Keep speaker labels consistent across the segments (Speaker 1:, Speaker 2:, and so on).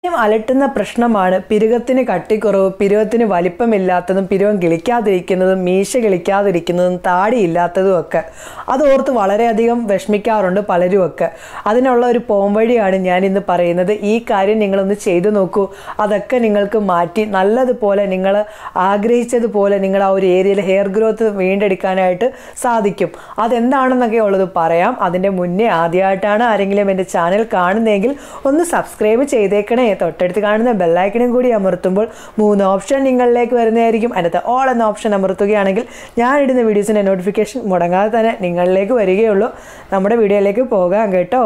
Speaker 1: അലട്ടുന്ന പ്രശ്നമാണ് പിരുകത്തിന് കട്ടിക്കുറവ് പിരുവത്തിന് വലിപ്പമില്ലാത്തതും പിരുവം കിളിക്കാതിരിക്കുന്നതും മീശ കിളിക്കാതിരിക്കുന്നതും താടിയില്ലാത്തതും ഒക്കെ അത് ഓർത്ത് വളരെയധികം വിഷമിക്കാറുണ്ട് പലരും ഒക്കെ അതിനുള്ള ഒരു പോംവഴിയാണ് ഞാൻ ഇന്ന് പറയുന്നത് ഈ കാര്യം നിങ്ങളൊന്ന് ചെയ്തു നോക്കൂ അതൊക്കെ നിങ്ങൾക്ക് മാറ്റി നല്ലതുപോലെ നിങ്ങൾ ആഗ്രഹിച്ചതുപോലെ നിങ്ങൾ ആ ഒരു ഏരിയയിൽ ഹെയർ ഗ്രോത്ത് വീണ്ടെടുക്കാനായിട്ട് സാധിക്കും അതെന്താണെന്നൊക്കെ ഉള്ളത് പറയാം അതിൻ്റെ മുന്നേ ആദ്യമായിട്ടാണ് ആരെങ്കിലും എൻ്റെ ചാനൽ കാണുന്നതെങ്കിൽ ഒന്ന് സബ്സ്ക്രൈബ് ചെയ്തേക്കണേ തൊട്ടടുത്ത് കാണുന്ന ബെല്ലൈക്കണും കൂടി അമർത്തുമ്പോൾ മൂന്ന് ഓപ്ഷൻ നിങ്ങളിലേക്ക് വരുന്നതായിരിക്കും അതിനകത്ത് ഓൾ എന്ന ഓപ്ഷൻ അമർത്തുകയാണെങ്കിൽ ഞാനിടുന്ന വീഡിയോസിൻ്റെ നോട്ടിഫിക്കേഷൻ മുടങ്ങാതെ തന്നെ നിങ്ങളിലേക്ക് വരികയുള്ളൂ നമ്മുടെ വീഡിയോയിലേക്ക് പോകാം കേട്ടോ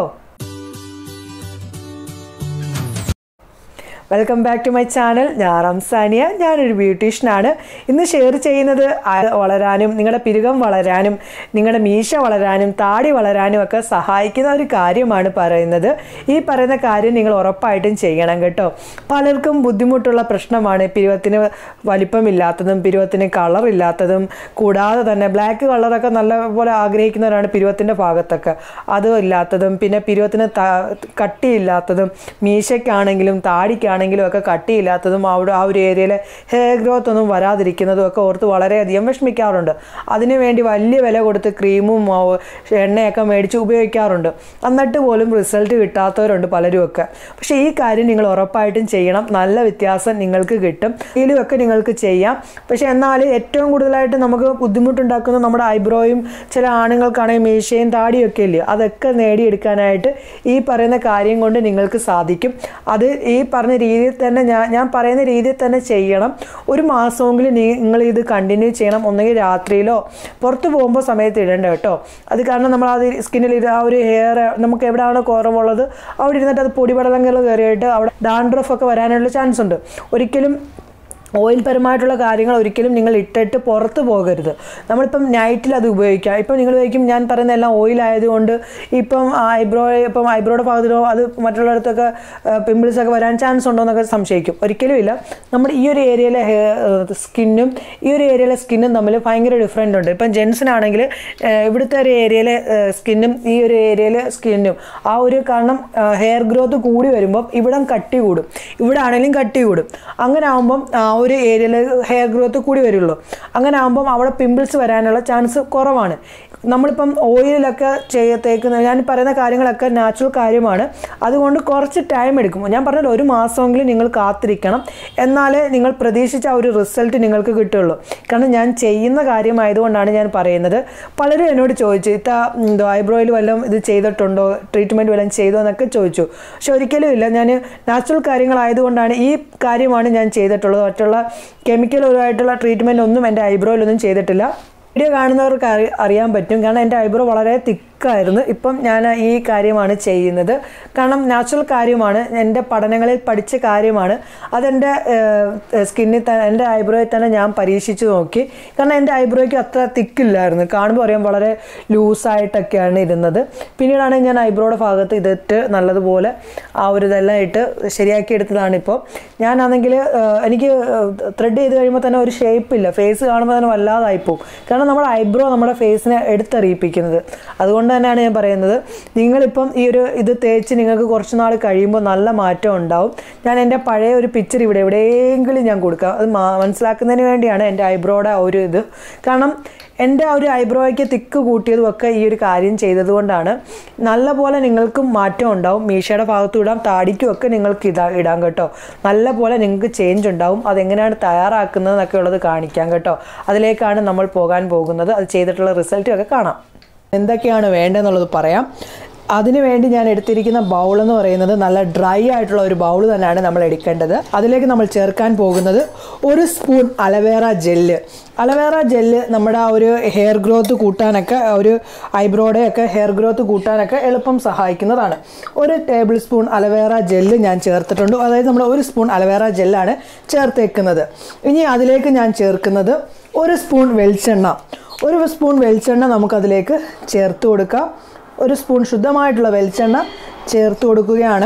Speaker 1: welcome back to my channel ഞാൻ റംസാനിയ ഞാനൊരു ബ്യൂട്ടീഷ്യനാണ് ഇന്ന് ഷെയർ ചെയ്യുന്നത് ആ- വളരാനും നിങ്ങളുടെ പിരുകം വളരാനും നിങ്ങളുടെ മീശ വളരാനും താടി വളരാനും ഒക്കെ സഹായിക്കുന്ന ഒരു കാര്യമാണ് പറയുന്നത് ഈ പറയുന്ന കാര്യം നിങ്ങൾ ഉറപ്പായിട്ടും ചെയ്യണം കേട്ടോ പലർക്കും ബുദ്ധിമുട്ടുള്ള പ്രശ്നമാണ് പിരുവത്തിന് വലിപ്പമില്ലാത്തതും പിരുവത്തിന് കളർ ഇല്ലാത്തതും കൂടാതെ തന്നെ ബ്ലാക്ക് കളറൊക്കെ നല്ലപോലെ ആഗ്രഹിക്കുന്നവരാണ് പിരുവത്തിൻ്റെ ഭാഗത്തൊക്കെ അതും ഇല്ലാത്തതും പിന്നെ പിരുവത്തിന് ത- കട്ടിയില്ലാത്തതും മീശയ്ക്കാണെങ്കിലും താടിക്കാണെങ്കിലും ഒക്കെ കട്ടിയില്ലാത്തതും അവിടെ ആ ഒരു ഏരിയയിൽ ഹെയർ ഗ്രോത്ത് ഒന്നും വരാതിരിക്കുന്നതും ഒക്കെ ഓർത്ത് വളരെയധികം വിഷമിക്കാറുണ്ട് അതിനുവേണ്ടി വലിയ വില കൊടുത്ത് ക്രീമും ആ, എണ്ണയൊക്കെ മേടിച്ച് ഉപയോഗിക്കാറുണ്ട് എന്നിട്ട് പോലും റിസൾട്ട് കിട്ടാത്തവരുണ്ട് പലരും ഒക്കെ പക്ഷേ ഈ കാര്യം നിങ്ങൾ ഉറപ്പായിട്ടും ചെയ്യണം നല്ല വ്യത്യാസം നിങ്ങൾക്ക് കിട്ടും ഇതിലുമൊക്കെ നിങ്ങൾക്ക് ചെയ്യാം പക്ഷേ എന്നാൽ ഏറ്റവും കൂടുതലായിട്ട് നമുക്ക് ബുദ്ധിമുട്ടുണ്ടാക്കുന്ന നമ്മുടെ ഐബ്രോയും ചില ആണുങ്ങൾക്കാണെങ്കിൽ മീശയും താടിയും ഒക്കെ ഇല്ലേ അതൊക്കെ നേടിയെടുക്കാനായിട്ട് ഈ പറയുന്ന കാര്യം കൊണ്ട് നിങ്ങൾക്ക് സാധിക്കും അത് ഈ പറഞ്ഞ രീതിയിൽ തന്നെ ഞാൻ ഞാൻ പറയുന്ന രീതിയിൽ തന്നെ ചെയ്യണം ഒരു മാസമെങ്കിലും നിങ്ങൾ ഇത് കണ്ടിന്യൂ ചെയ്യണം ഒന്നുകിൽ രാത്രിയിലോ പുറത്ത് പോകുമ്പോൾ സമയത്ത് ഇടണ്ട കേട്ടോ അത് കാരണം നമ്മൾ അത് സ്കിന്നിൽ ഇത് ആ ഒരു ഹെയർ നമുക്ക് എവിടെയാണോ കുറവുള്ളത് അവിടെ ഇരുന്നിട്ട് അത് പൊടിപടലങ്ങൾ കയറിയിട്ട് അവിടെ ഡാൻഡ്രഫ് ഒക്കെ വരാനുള്ള ചാൻസ് ഉണ്ട് ഒരിക്കലും ഓയിൽ പരമായിട്ടുള്ള കാര്യങ്ങൾ ഒരിക്കലും നിങ്ങൾ ഇട്ടിട്ട് പുറത്ത് പോകരുത് നമ്മളിപ്പം നൈറ്റിൽ അത് ഉപയോഗിക്കാം ഇപ്പം നിങ്ങൾ ഉപയോഗിക്കും ഞാൻ പറയുന്ന എല്ലാം ഓയിൽ ആയതുകൊണ്ട് ഇപ്പം ഐബ്രോ ഇപ്പം ഐബ്രോയുടെ ഭാഗത്തിലോ അത് മറ്റുള്ളിടത്തൊക്കെ പിമ്പിൾസ് ഒക്കെ വരാൻ ചാൻസ് ഉണ്ടോ എന്നൊക്കെ സംശയിക്കും ഒരിക്കലും ഇല്ല നമ്മുടെ ഈ ഒരു ഏരിയയിലെ സ്കിന്നും ഈ ഒരു ഏരിയയിലെ സ്കിന്നും തമ്മിൽ ഭയങ്കര ഡിഫറെൻ്റ് ഉണ്ട് ഇപ്പം ജെൻസിനാണെങ്കിൽ ഇവിടുത്തെ ഒരു ഏരിയയിലെ സ്കിന്നും ഈ ഒരു ഏരിയയിലെ സ്കിന്നും ആ ഒരു കാരണം ഹെയർ ഗ്രോത്ത് കൂടി വരുമ്പം ഇവിടം കട്ടി കൂടും ഇവിടെ ആണെങ്കിലും കട്ടി കൂടും അങ്ങനെ ആകുമ്പം ആ ഒരു ഏരിയയിൽ ഹെയർ ഗ്രോത്ത് കൂടി വരുള്ളൂ അങ്ങനെ ആകുമ്പം അവിടെ പിമ്പിൾസ് വരാനുള്ള ചാൻസ് കുറവാണ് നമ്മളിപ്പം ഓയിലൊക്കെ ചെയ്യ തേക്കുന്ന ഞാൻ പറയുന്ന കാര്യങ്ങളൊക്കെ നാച്ചുറൽ കാര്യമാണ് അതുകൊണ്ട് കുറച്ച് ടൈം എടുക്കും ഞാൻ പറഞ്ഞല്ലോ ഒരു മാസമെങ്കിലും നിങ്ങൾ കാത്തിരിക്കണം എന്നാലേ നിങ്ങൾ പ്രതീക്ഷിച്ച ആ ഒരു റിസൾട്ട് നിങ്ങൾക്ക് കിട്ടുള്ളൂ കാരണം ഞാൻ ചെയ്യുന്ന കാര്യമായതുകൊണ്ടാണ് ഞാൻ പറയുന്നത് പലരും എന്നോട് ചോദിച്ചു ഇത്ത എന്തോ ഐബ്രോയിൽ വല്ലതും ഇത് ചെയ്തിട്ടുണ്ടോ ട്രീറ്റ്മെൻറ്റ് വല്ലതും ചെയ്തോ എന്നൊക്കെ ചോദിച്ചു പക്ഷെ ഒരിക്കലും ഇല്ല ഞാൻ നാച്ചുറൽ കാര്യങ്ങളായതുകൊണ്ടാണ് ഈ കാര്യമാണ് ഞാൻ ചെയ്തിട്ടുള്ളത് മറ്റുള്ള കെമിക്കലുമായിട്ടുള്ള ട്രീറ്റ്മെൻറ്റ് ഒന്നും എൻ്റെ ഐബ്രോയിലൊന്നും ചെയ്തിട്ടില്ല വീഡിയോ കാണുന്നവർക്ക് അറി അറിയാൻ പറ്റും കാരണം എൻ്റെ ഐബ്രോ വളരെ തിക്കായിരുന്നു ഇപ്പം ഞാൻ ഈ കാര്യമാണ് ചെയ്യുന്നത് കാരണം നാച്ചുറൽ കാര്യമാണ് എൻ്റെ പഠനങ്ങളിൽ പഠിച്ച കാര്യമാണ് അതെൻ്റെ സ്കിന്നിൽ തന്നെ എൻ്റെ ഐബ്രോയിൽ തന്നെ ഞാൻ പരീക്ഷിച്ച് നോക്കി കാരണം എൻ്റെ ഐബ്രോയ്ക്ക് അത്ര തിക്കില്ലായിരുന്നു കാണുമ്പോൾ അറിയാം വളരെ ലൂസായിട്ടൊക്കെയാണ് ഇരുന്നത് പിന്നീടാണ് ഞാൻ ഐബ്രോയുടെ ഭാഗത്ത് ഇതിട്ട് നല്ലതുപോലെ ആ ഒരു ഇതെല്ലാം ഇട്ട് ശരിയാക്കി എടുത്തതാണ് ഇപ്പോൾ ഞാനാണെങ്കിൽ എനിക്ക് ത്രെഡ് ചെയ്ത് കഴിയുമ്പോൾ തന്നെ ഒരു ഷേപ്പില്ല ഫേസ് കാണുമ്പോൾ തന്നെ വല്ലാതായിപ്പോവും കാരണം നമ്മുടെ ഐബ്രോ നമ്മുടെ ഫേസിനെ എടുത്തറിയിപ്പിക്കുന്നത് അതുകൊണ്ട് തന്നെയാണ് ഞാൻ പറയുന്നത് നിങ്ങളിപ്പം ഈ ഒരു ഇത് തേച്ച് നിങ്ങൾക്ക് കുറച്ച് നാൾ കഴിയുമ്പോൾ നല്ല മാറ്റം ഉണ്ടാവും ഞാൻ എൻ്റെ പഴയ ഒരു പിക്ചർ ഇവിടെ എവിടെയെങ്കിലും ഞാൻ കൊടുക്കാം അത് മാ- മനസ്സിലാക്കുന്നതിന് വേണ്ടിയാണ് എൻ്റെ ഐബ്രോയുടെ ആ ഒരു ഇത് കാരണം എൻ്റെ ആ ഒരു ഐബ്രോയ്ക്ക് തിക്ക് കൂട്ടിയതും ഒക്കെ ഈ ഒരു കാര്യം ചെയ്തതുകൊണ്ടാണ് നല്ലപോലെ നിങ്ങൾക്കും മാറ്റം ഉണ്ടാവും മീശയുടെ ഭാഗത്തും ഇടാം താടിക്കും ഒക്കെ നിങ്ങൾക്ക് ഇതാ ഇടാം കേട്ടോ നല്ലപോലെ നിങ്ങൾക്ക് ചേഞ്ച് ഉണ്ടാവും അതെങ്ങനെയാണ് തയ്യാറാക്കുന്നത് എന്നൊക്കെ ഉള്ളത് കാണിക്കാം കേട്ടോ അതിലേക്കാണ് നമ്മൾ പോകാൻ പോകുന്നത് അത് ചെയ്തിട്ടുള്ള റിസൾട്ടും ഒക്കെ കാണാം എന്തൊക്കെയാണ് വേണ്ടതെന്നുള്ളത് പറയാം അതിനുവേണ്ടി ഞാൻ എടുത്തിരിക്കുന്ന ബൗൾ എന്ന് പറയുന്നത് നല്ല ഡ്രൈ ആയിട്ടുള്ള ഒരു ബൗൾ തന്നെയാണ് നമ്മൾ എടുക്കേണ്ടത് അതിലേക്ക് നമ്മൾ ചേർക്കാൻ പോകുന്നത് ഒരു spoon aloe vera gel aloe vera gel നമ്മുടെ ആ ഒരു ഹെയർ ഗ്രോത്ത് കൂട്ടാനൊക്കെ ഒരു ഐബ്രോയുടെ ഒക്കെ ഹെയർ ഗ്രോത്ത് കൂട്ടാനൊക്കെ എളുപ്പം സഹായിക്കുന്നതാണ് ഒരു ടേബിൾ സ്പൂൺ അലവേറ ജെല്ല് ഞാൻ ചേർത്തിട്ടുണ്ട് അതായത് നമ്മൾ ഒരു സ്പൂൺ അലവേറ ജെല്ലാണ് ചേർത്തേക്കുന്നത് ഇനി അതിലേക്ക് ഞാൻ ചേർക്കുന്നത് ഒരു സ്പൂൺ വെളിച്ചെണ്ണ ഒരു സ്പൂൺ വെളിച്ചെണ്ണ നമുക്കതിലേക്ക് ചേർത്ത് കൊടുക്കാം ഒരു സ്പൂൺ ശുദ്ധമായിട്ടുള്ള വെളിച്ചെണ്ണ ചേർത്ത് കൊടുക്കുകയാണ്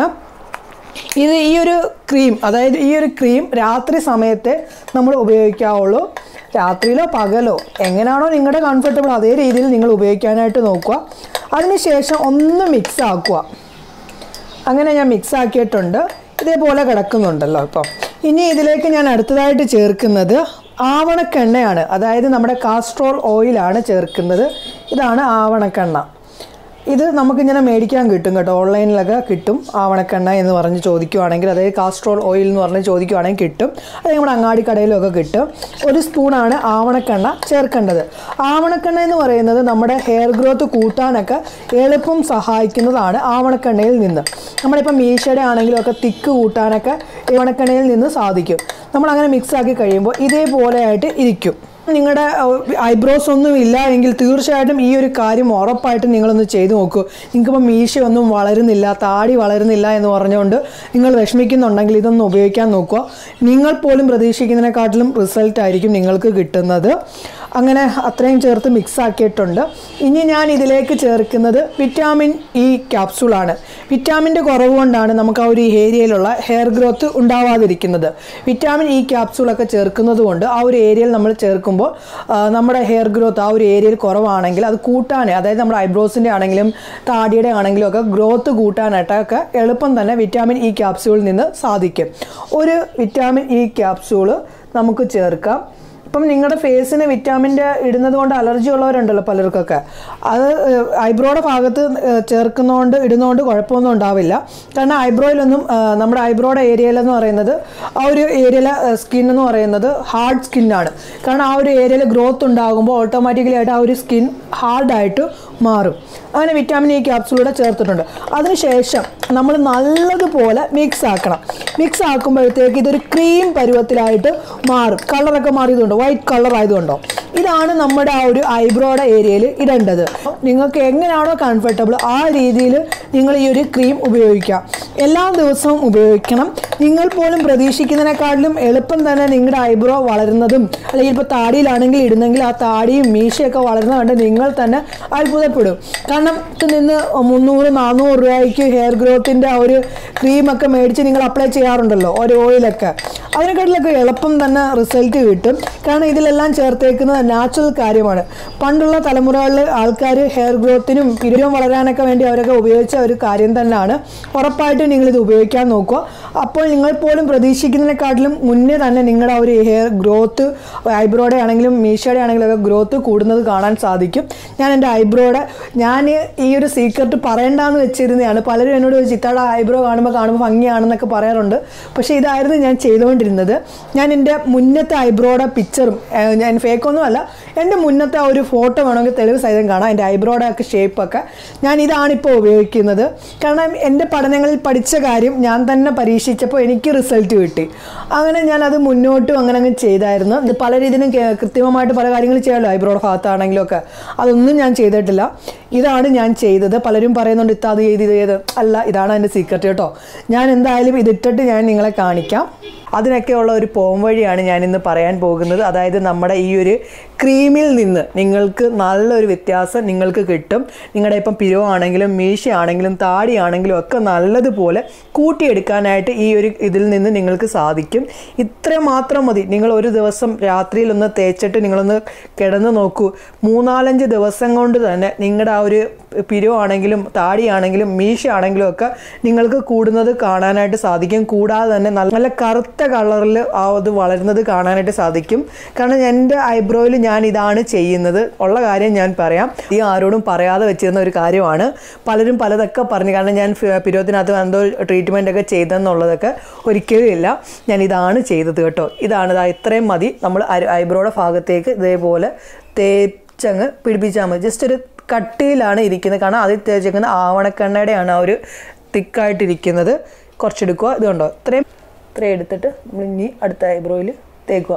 Speaker 1: ഇത് ഈ ഒരു ക്രീം അതായത് ഈ ഒരു ക്രീം രാത്രി സമയത്തെ നമ്മൾ ഉപയോഗിക്കാവുള്ളൂ രാത്രിയിലോ പകലോ എങ്ങനെയാണോ നിങ്ങളുടെ കംഫർട്ടബിൾ അതേ രീതിയിൽ നിങ്ങൾ ഉപയോഗിക്കാനായിട്ട് നോക്കുക അതിനുശേഷം ഒന്ന് മിക്സ് ആക്കുക അങ്ങനെ ഞാൻ മിക്സ് ആക്കിയിട്ടുണ്ട് ഇതേപോലെ കിടക്കുന്നുണ്ടല്ലോ ഇപ്പോൾ ഇനി ഇതിലേക്ക് ഞാൻ അടുത്തതായിട്ട് ചേർക്കുന്നത് ആവണക്കെണ്ണയാണ് അതായത് നമ്മുടെ കാസ്ട്രോൾ ഓയിലാണ് ചേർക്കുന്നത് ഇതാണ് ആവണക്കെണ്ണ ഇത് നമുക്കിങ്ങനെ മേടിക്കാൻ കിട്ടും കേട്ടോ ഓൺലൈനിലൊക്കെ കിട്ടും ആവണക്കെണ്ണ എന്ന് പറഞ്ഞ് ചോദിക്കുവാണെങ്കിൽ അതായത് കാസ്ട്രോൾ ഓയിൽ എന്ന് പറഞ്ഞ് ചോദിക്കുവാണെങ്കിൽ കിട്ടും അത് നമ്മുടെ അങ്ങാടി കടയിലൊക്കെ കിട്ടും ഒരു സ്പൂണാണ് ആവണക്കെണ്ണ ചേർക്കേണ്ടത് ആവണക്കെണ്ണ എന്ന് പറയുന്നത് നമ്മുടെ ഹെയർ ഗ്രോത്ത് കൂട്ടാനൊക്കെ എളുപ്പം സഹായിക്കുന്നതാണ് ആവണക്കെണ്ണയിൽ നിന്ന് നമ്മളിപ്പോൾ മീശയുടെ ആണെങ്കിലും ഒക്കെ തിക്ക് കൂട്ടാനൊക്കെ ആവണക്കെണ്ണയിൽ നിന്ന് സാധിക്കും നമ്മൾ അങ്ങനെ മിക്സ് ആക്കി കഴിയുമ്പോൾ ഇതേപോലെ ആയിട്ട് ഇരിക്കും നിങ്ങളുടെ ഐബ്രോസ് ഒന്നും ഇല്ല എങ്കിൽ തീർച്ചയായിട്ടും ഈ ഒരു കാര്യം ഉറപ്പായിട്ടും നിങ്ങളൊന്ന് ചെയ്തു നോക്കൂ നിങ്ങൾക്കിപ്പോൾ മീശയൊന്നും വളരുന്നില്ല താടി വളരുന്നില്ല എന്ന് പറഞ്ഞുകൊണ്ട് നിങ്ങൾ വിഷമിക്കുന്നുണ്ടെങ്കിൽ ഇതൊന്ന് ഉപയോഗിക്കാൻ നോക്കുക നിങ്ങൾ പോലും പ്രതീക്ഷിക്കുന്നതിനെക്കാട്ടിലും റിസൾട്ട് ആയിരിക്കും നിങ്ങൾക്ക് കിട്ടുന്നത് അങ്ങനെ അത്രയും ചേർത്ത് മിക്സ് ആക്കിയിട്ടുണ്ട് ഇനി ഞാൻ ഇതിലേക്ക് ചേർക്കുന്നത് വിറ്റാമിൻ ഇ ക്യാപ്സൂളാണ് വിറ്റാമിൻ്റെ കുറവ് കൊണ്ടാണ് നമുക്ക് ആ ഒരു ഏരിയയിലുള്ള ഹെയർ ഗ്രോത്ത് ഉണ്ടാവാതിരിക്കുന്നത് വിറ്റാമിൻ ഇ ക്യാപ്സൂളൊക്കെ ചേർക്കുന്നത് കൊണ്ട് ആ ഒരു ഏരിയയിൽ നമ്മൾ ചേർക്കുമ്പോൾ ആ, നമ്മുടെ ഹെയർ ഗ്രോത്ത് ആ ഒരു ഏരിയയിൽ കുറവാണെങ്കിൽ അത് കൂട്ടാൻ അതായത് നമ്മുടെ ഐബ്രോസിൻ്റെ ആണെങ്കിലും താടിയുടെ ആണെങ്കിലും ഒക്കെ ഗ്രോത്ത് കൂട്ടാനായിട്ടൊക്കെ എളുപ്പം തന്നെ വിറ്റാമിൻ ഇ ക്യാപ്സ്യൂളിൽ നിന്ന് സാധിക്കും ഒരു വിറ്റാമിൻ ഇ ക്യാപ്സ്യൂള് നമുക്ക് ചേർക്കാം ഇപ്പം നിങ്ങളുടെ ഫേസിന് വിറ്റാമിൻ്റെ ഇടുന്നത് കൊണ്ട് അലർജി ഉള്ളവരുണ്ടല്ലോ പലർക്കൊക്കെ അത് ഐബ്രോയുടെ ഭാഗത്ത് ഏഹ്, ചേർക്കുന്നതുകൊണ്ട് ഇടുന്നതുകൊണ്ട് കുഴപ്പമൊന്നും ഉണ്ടാവില്ല കാരണം ഐബ്രോയിലൊന്നും ഏഹ്, നമ്മുടെ ഐബ്രോയുടെ ഏരിയയിലെന്ന് പറയുന്നത് ആ ഒരു ഏരിയയിലെ സ്കിൻ എന്ന് പറയുന്നത് ഹാർഡ് സ്കിന്നാണ് കാരണം ആ ഒരു ഏരിയയിൽ ഗ്രോത്ത് ഉണ്ടാകുമ്പോൾ ഓട്ടോമാറ്റിക്കലി ആയിട്ട് ആ ഒരു സ്കിൻ ഹാർഡായിട്ട് മാറും അങ്ങനെ വിറ്റാമിൻ ഇ ക്യാപ്സൂളൂടെ ചേർത്തിട്ടുണ്ട് അതിനുശേഷം നമ്മൾ നല്ലതുപോലെ മിക്സ് ആക്കണം മിക്സ് ആക്കുമ്പോഴത്തേക്ക് ഇതൊരു ക്രീം പരുവത്തിലായിട്ട് മാറും കളറൊക്കെ മാറിയതുകൊണ്ടോ വൈറ്റ് കളർ ആയതുകൊണ്ടോ ഇതാണ് നമ്മുടെ ആ ഒരു ഐബ്രോയുടെ ഏരിയയിൽ ഇടേണ്ടത് നിങ്ങൾക്ക് എങ്ങനെയാണോ കംഫർട്ടബിൾ ആ രീതിയിൽ നിങ്ങൾ ഈ ഒരു ക്രീം ഉപയോഗിക്കാം എല്ലാ ദിവസവും ഉപയോഗിക്കണം നിങ്ങൾ പോലും പ്രതീക്ഷിക്കുന്നതിനെക്കാട്ടിലും എളുപ്പം തന്നെ നിങ്ങളുടെ ഐബ്രോ വളരുന്നതും അല്ലെങ്കിൽ ഇപ്പോൾ താടിയിലാണെങ്കിൽ ഇടുന്നെങ്കിൽ ആ താടിയും മീശയൊക്കെ വളരുന്ന കണ്ട് നിങ്ങൾ തന്നെ അത്ഭുതപ്പെടും കാരണം ഇത് നിന്ന് മുന്നൂറ് നാനൂറ് രൂപയ്ക്ക് ഹെയർ ഗ്രോത്തിൻ്റെ ആ ഒരു ക്രീമൊക്കെ മേടിച്ച് നിങ്ങൾ അപ്ലൈ ചെയ്യാറുണ്ടല്ലോ ഒരു ഓയിലൊക്കെ അതിനെക്കാട്ടിലൊക്കെ എളുപ്പം തന്നെ റിസൾട്ട് കിട്ടും കാരണം ഇതിലെല്ലാം ചേർത്തേക്കുന്നത് നാച്ചുറൽ കാര്യമാണ് പണ്ടുള്ള തലമുറകളിൽ ആൾക്കാർ ഹെയർ ഗ്രോത്തിനും പിരിവും വളരാനൊക്കെ വേണ്ടി അവരൊക്കെ ഉപയോഗിച്ച ഒരു കാര്യം തന്നെയാണ് ഉറപ്പായിട്ടും നിങ്ങളിത് ഉപയോഗിക്കാൻ നോക്കുക അപ്പോൾ നിങ്ങൾ പോലും പ്രതീക്ഷിക്കുന്നതിനെക്കാട്ടിലും മുന്നേ തന്നെ നിങ്ങളുടെ ആ ഒരു ഹെയർ ഗ്രോത്ത് ഐബ്രോയുടെ ആണെങ്കിലും മീശയുടെ ആണെങ്കിലും ഒക്കെ ഗ്രോത്ത് കൂടുന്നത് കാണാൻ സാധിക്കും ഞാൻ എൻ്റെ ഐബ്രോയുടെ ഞാൻ ഈ ഒരു സീക്രട്ട് പറയണ്ടെന്ന് വെച്ചിരുന്നതാണ് പലരും എന്നോട് ചിത്താട ഐബ്രോ കാണുമ്പോൾ കാണുമ്പോൾ ഭംഗിയാണെന്നൊക്കെ പറയാറുണ്ട് പക്ഷേ ഇതായിരുന്നു ഞാൻ ചെയ്തുകൊണ്ടിരുന്നത് ഞാൻ എൻ്റെ മുന്നത്തെ ഐബ്രോയുടെ പിക്ചറും ഞാൻ ഫേക്കൊന്നും അല്ല എൻ്റെ മുന്നത്തെ ആ ഒരു ഫോട്ടോ വേണമെങ്കിൽ തെളിവ് സഹിതം കാണാം എൻ്റെ ഐബ്രോയുടെ ഒക്കെ ഷേപ്പൊക്കെ ഞാൻ ഇതാണിപ്പോൾ ഉപയോഗിക്കുന്നത് കാരണം എൻ്റെ പഠനങ്ങളിൽ പഠിച്ച കാര്യം ഞാൻ തന്നെ പരീക്ഷിച്ചപ്പോൾ എനിക്ക് റിസൾട്ട് കിട്ടി അങ്ങനെ ഞാൻ അത് മുന്നോട്ടും അങ്ങനെ അങ്ങ് ചെയ്തായിരുന്നു ഇത് പല രീതിയിലും കേ- കൃത്രിമമായിട്ട് പല കാര്യങ്ങൾ ചെയ്യാമല്ലോ ഐബ്രോയുടെ ഭാഗത്താണെങ്കിലും ഒക്കെ അതൊന്നും ഞാൻ ചെയ്തിട്ടില്ല ഇതാണ് ഞാൻ ചെയ്തത് പലരും പറയുന്നുണ്ട് ഇത്ത അത് ചെയ്ത് ഇത് ചെയ്ത് അല്ല ഇതാണ് എൻ്റെ സീക്രട്ട് കേട്ടോ ഞാൻ എന്തായാലും ഇതിട്ടിട്ട് ഞാൻ നിങ്ങളെ കാണിക്കാം അതിനൊക്കെയുള്ള ഒരു പോം വഴിയാണ് ഞാൻ ഇന്ന് പറയാൻ പോകുന്നത് അതായത് നമ്മുടെ ഈ ഒരു ക്രീമിൽ നിന്ന് നിങ്ങൾക്ക് നല്ലൊരു വ്യത്യാസം നിങ്ങൾക്ക് കിട്ടും നിങ്ങളുടെ ഇപ്പം പിരുവാണെങ്കിലും മീശയാണെങ്കിലും താടിയാണെങ്കിലും ഒക്കെ നല്ലതുപോലെ കൂട്ടിയെടുക്കാനായിട്ട് ഈ ഒരു ഇതിൽ നിന്ന് നിങ്ങൾക്ക് സാധിക്കും ഇത്ര മാത്രം മതി നിങ്ങൾ ഒരു ദിവസം രാത്രിയിൽ ഒന്ന് തേച്ചിട്ട് നിങ്ങളൊന്ന് കിടന്ന് നോക്കൂ മൂന്നാലഞ്ച് ദിവസം കൊണ്ട് തന്നെ നിങ്ങളുടെ ആ ഒരു പിരുവാണെങ്കിലും താടിയാണെങ്കിലും മീശയാണെങ്കിലും ഒക്കെ നിങ്ങൾക്ക് കൂടുന്നത് കാണാനായിട്ട് സാധിക്കും കൂടാതെ തന്നെ നല്ല നല്ല കറുത്ത കളറിൽ ആ അത് വളരുന്നത് കാണാനായിട്ട് സാധിക്കും കാരണം എൻ്റെ ഐബ്രോയിൽ ഞാൻ ഇതാണ് ചെയ്യുന്നത് ഉള്ള കാര്യം ഞാൻ പറയാം ഈ ആരോടും പറയാതെ വെച്ചിരുന്ന ഒരു കാര്യമാണ് പലരും പലതൊക്കെ പറഞ്ഞു കാരണം ഞാൻ ഫി- പിരുവത്തിനകത്ത് എന്തോ ട്രീറ്റ്മെൻ്റ് ഒക്കെ ചെയ്തെന്നുള്ളതൊക്കെ ഒരിക്കലും ഇല്ല ഞാൻ ഇതാണ് ചെയ്തത് കേട്ടോ ഇതാണ് ഇതാ ഇത്രയും മതി നമ്മൾ ഐബ്രോയുടെ ഭാഗത്തേക്ക് ഇതേപോലെ തേച്ചങ്ങ് പിടിപ്പിച്ചാൽ മതി ജസ്റ്റ് ഒരു കട്ടിയിലാണ് ഇരിക്കുന്നത് കാരണം അതിൽ തേച്ചേക്കുന്ന ആവണക്കെണ്ണയുടെയാണ് ആ ഒരു തിക്കായിട്ടിരിക്കുന്നത് കുറച്ചെടുക്കുക ഇത് കണ്ടോ ഇത്രയും ഇത്രയും എടുത്തിട്ട് നമ്മൾ ഇനി അടുത്ത ഐബ്രോയിൽ തേക്കുക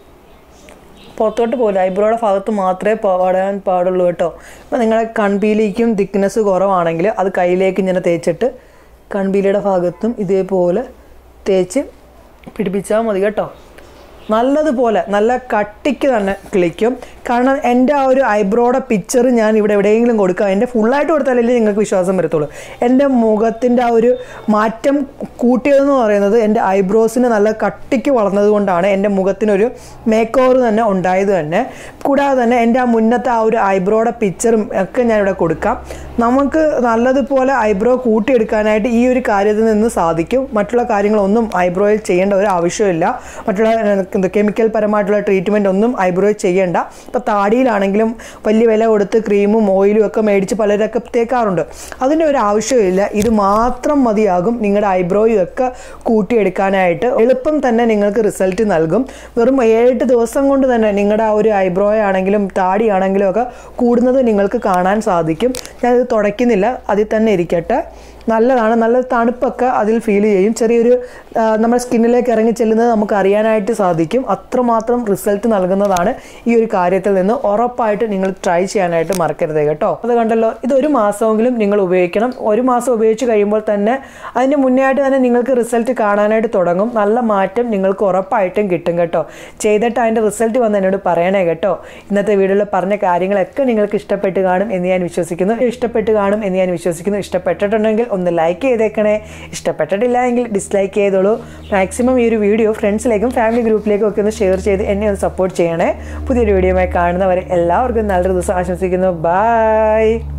Speaker 1: പുറത്തോട്ട് പോകില്ല ഐബ്രോയുടെ ഭാഗത്ത് മാത്രമേ പാടാൻ പാടുള്ളൂ കേട്ടോ ഇപ്പം നിങ്ങളുടെ കൺപീലിക്കും തിക്നെസ് കുറവാണെങ്കിൽ അത് കയ്യിലേക്ക് ഇങ്ങനെ തേച്ചിട്ട് കൺപീലിയുടെ ഭാഗത്തും ഇതേപോലെ തേച്ച് പിടിപ്പിച്ചാൽ മതി കേട്ടോ നല്ലതുപോലെ നല്ല കട്ടിക്ക് തന്നെ കിളിക്കും കാരണം എൻ്റെ ആ ഒരു ഐബ്രോയുടെ പിക്ചർ ഞാൻ ഇവിടെ എവിടെയെങ്കിലും കൊടുക്കാം എൻ്റെ ഫുള്ളായിട്ട് കൊടുത്താലല്ലേ നിങ്ങൾക്ക് വിശ്വാസം വരത്തുള്ളൂ എൻ്റെ മുഖത്തിൻ്റെ ആ ഒരു മാറ്റം കൂട്ടിയതെന്ന് പറയുന്നത് എൻ്റെ ഐബ്രോസിന് നല്ല കട്ടിക്ക് വളർന്നത് കൊണ്ടാണ് എൻ്റെ മുഖത്തിനൊരു മേക്ക് ഓവർ തന്നെ ഉണ്ടായത് തന്നെ കൂടാതെ തന്നെ എൻ്റെ ആ മുന്നത്തെ ആ ഒരു ഐബ്രോയുടെ പിക്ചറും ഒക്കെ ഞാൻ ഇവിടെ കൊടുക്കാം നമുക്ക് നല്ലതുപോലെ ഐബ്രോ കൂട്ടിയെടുക്കാനായിട്ട് ഈ ഒരു കാര്യത്തിൽ നിന്ന് സാധിക്കും മറ്റുള്ള കാര്യങ്ങളൊന്നും ഐബ്രോയിൽ ചെയ്യേണ്ട ഒരു ആവശ്യമില്ല മറ്റുള്ള എന്ത് കെമിക്കൽ പരമായിട്ടുള്ള ട്രീറ്റ്മെൻ്റ് ഒന്നും ഐബ്രോയിൽ ചെയ്യേണ്ട ഇപ്പോൾ താടിയിലാണെങ്കിലും വലിയ വില കൊടുത്ത് ക്രീമും ഓയിലും ഒക്കെ മേടിച്ച് പലരൊക്കെ തേക്കാറുണ്ട് അതിൻ്റെ ഒരു ആവശ്യമില്ല ഇത് മാത്രം മതിയാകും നിങ്ങളുടെ ഐബ്രോയും ഒക്കെ കൂട്ടിയെടുക്കാനായിട്ട് എളുപ്പം തന്നെ നിങ്ങൾക്ക് റിസൾട്ട് നൽകും വെറും ഏഴെട്ട് ദിവസം കൊണ്ട് തന്നെ നിങ്ങളുടെ ആ ഒരു ഐബ്രോ ആണെങ്കിലും താടി ആണെങ്കിലും ഒക്കെ കൂടുന്നത് നിങ്ങൾക്ക് കാണാൻ സാധിക്കും ഞാനിത് തുടയ്ക്കുന്നില്ല അതിൽ തന്നെ ഇരിക്കട്ടെ നല്ലതാണ് നല്ല തണുപ്പൊക്കെ അതിൽ ഫീൽ ചെയ്യും ചെറിയൊരു ആ, നമ്മുടെ സ്കിന്നിലേക്ക് ഇറങ്ങി ചെല്ലുന്നത് നമുക്ക് അറിയാനായിട്ട് സാധിക്കും അത്രമാത്രം റിസൾട്ട് നൽകുന്നതാണ് ഈ ഒരു കാര്യത്തിൽ നിന്ന് ഉറപ്പായിട്ട് നിങ്ങൾ ട്രൈ ചെയ്യാനായിട്ട് മറക്കരുത് കേട്ടോ അത് കണ്ടല്ലോ ഇത് ഒരു മാസമെങ്കിലും നിങ്ങൾ ഉപയോഗിക്കണം ഒരു മാസം ഉപയോഗിച്ച് കഴിയുമ്പോൾ തന്നെ അതിന് മുന്നേ ആയിട്ട് തന്നെ നിങ്ങൾക്ക് റിസൾട്ട് കാണാനായിട്ട് തുടങ്ങും നല്ല മാറ്റം നിങ്ങൾക്ക് ഉറപ്പായിട്ടും കിട്ടും കേട്ടോ ചെയ്തിട്ട് അതിൻ്റെ റിസൾട്ട് വന്ന് എന്നോട് പറയണേ കേട്ടോ ഇന്നത്തെ വീഡിയോയിൽ പറഞ്ഞ കാര്യങ്ങളൊക്കെ നിങ്ങൾക്ക് ഇഷ്ടപ്പെട്ട് കാണും എന്ന് ഞാൻ വിശ്വസിക്കുന്നു ഇഷ്ടപ്പെട്ട് കാണും എന്ന് ഞാൻ വിശ്വസിക്കുന്നു ഇഷ്ടപ്പെട്ടിട്ടുണ്ടെങ്കിൽ ഒന്ന് ലൈക്ക് ചെയ്തേക്കണേ ഇഷ്ടപ്പെട്ടിട്ടില്ല എങ്കിൽ ഡിസ്ലൈക്ക് ചെയ്തോളൂ മാക്സിമം ഈ ഒരു വീഡിയോ ഫ്രണ്ട്സിലേക്കും ഫാമിലി ഗ്രൂപ്പിലേക്കും ഒക്കെ ഒന്ന് ഷെയർ ചെയ്ത് എന്നെ ഒന്ന് സപ്പോർട്ട് ചെയ്യണേ പുതിയൊരു വീഡിയോയുമായി കാണുന്നവരെ എല്ലാവർക്കും നല്ലൊരു ദിവസം ആശംസിക്കുന്നു ബൈ